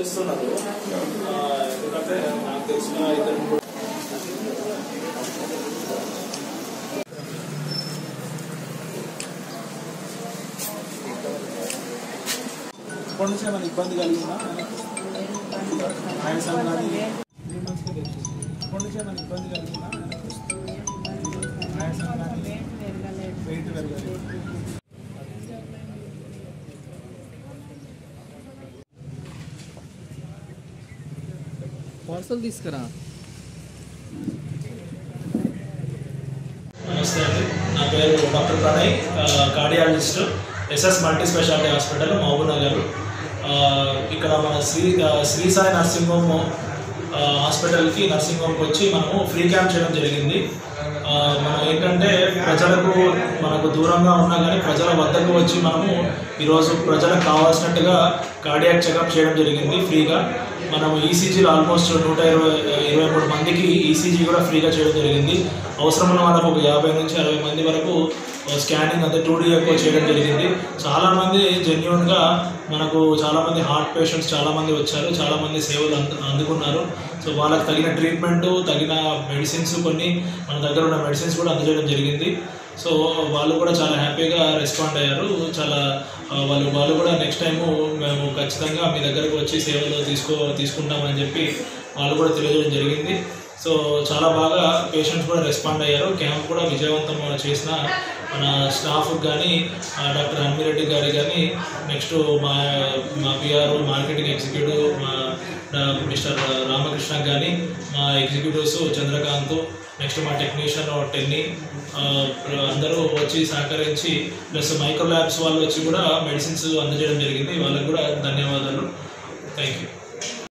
చేస్తున్నారు ఆ, ఎందుకంటే నాకు తెలిసిన ఇద్దరు ముగ్గురు ఇప్పటి నుంచి ఏమైనా ఇబ్బంది కలిగిందా ఆయాసం కానీ ఇప్పటి నుంచి ఏమైనా ఇబ్బంది కలిగిందా ఆయాసం కానీ వెయిట్ పెరగాలి పార్సల్ తీసుకురా నమస్తే అండి నా పేరు doctor Pranay cardiologist SS multi speciality hospital Mahabub Nagar ఆ, ఇక్కడ మన శ్రీ ఆ, శ్రీ సాయి నర్సింగ్ హోమ్ ఆ, హాస్పిటల్కి నర్సింగ్ హోమ్కి వచ్చి మనము ఫ్రీ క్యాంప్ చేయడం జరిగింది ఆ, మనం ఏంటంటే ప్రజలకు మనకు దూరంగా ఉన్నా కానీ ప్రజల వద్దకు వచ్చి మనము ఈరోజు ప్రజలకు కావాల్సినట్టుగా కార్డియాక్ చెకప్ చేయడం జరిగింది ఫ్రీగా మనం ఈసీజీలో ఆల్మోస్ట్ నూట ఇరవై ఇరవై మూడు మందికి ఈసీజీ కూడా ఫ్రీగా చేయడం జరిగింది అవసరం ఉన్న వాళ్ళకు ఒక యాభై నుంచి అరవై మంది వరకు స్కానింగ్ అంతా టూ డీ ఎక్కువ చేయడం జరిగింది చాలామంది జెన్యున్గా మనకు చాలామంది హార్ట్ పేషెంట్స్ చాలామంది వచ్చారు చాలామంది సేవలు అందు అందుకున్నారు సో వాళ్ళకి తగిన ట్రీట్మెంట్ తగిన మెడిసిన్స్ కొన్ని మన దగ్గర ఉన్న మెడిసిన్స్ కూడా అందజేయడం జరిగింది సో వాళ్ళు కూడా చాలా హ్యాపీగా రెస్పాండ్ అయ్యారు చాలా ఆ, వాళ్ళు వాళ్ళు కూడా నెక్స్ట్ టైము మేము ఖచ్చితంగా మీ దగ్గరకు వచ్చి సేవలు తీసుకో తీసుకుంటామని చెప్పి వాళ్ళు కూడా తెలియజేయడం జరిగింది సో చాలా బాగా పేషెంట్స్ కూడా రెస్పాండ్ అయ్యారు క్యాంప్ కూడా విజయవంతం చేసిన మన స్టాఫ్ కానీ డాక్టర్ హన్మిరెడ్డి గారి కానీ నెక్స్ట్ మా మా పిఆర్ మార్కెటింగ్ ఎగ్జిక్యూటివ్ మా ఆ, మిస్టర్ రామకృష్ణ కానీ మా ఎగ్జిక్యూటివ్స్ చంద్రకాంత్ నెక్స్ట్ మా టెక్నీషియన్ టెన్ని ఆ, అందరూ వచ్చి సహకరించి ప్లస్ మైక్రో ల్యాబ్స్ వాళ్ళు వచ్చి కూడా మెడిసిన్స్ అందజేయడం జరిగింది వాళ్ళకి కూడా ధన్యవాదాలు థ్యాంక్ యూ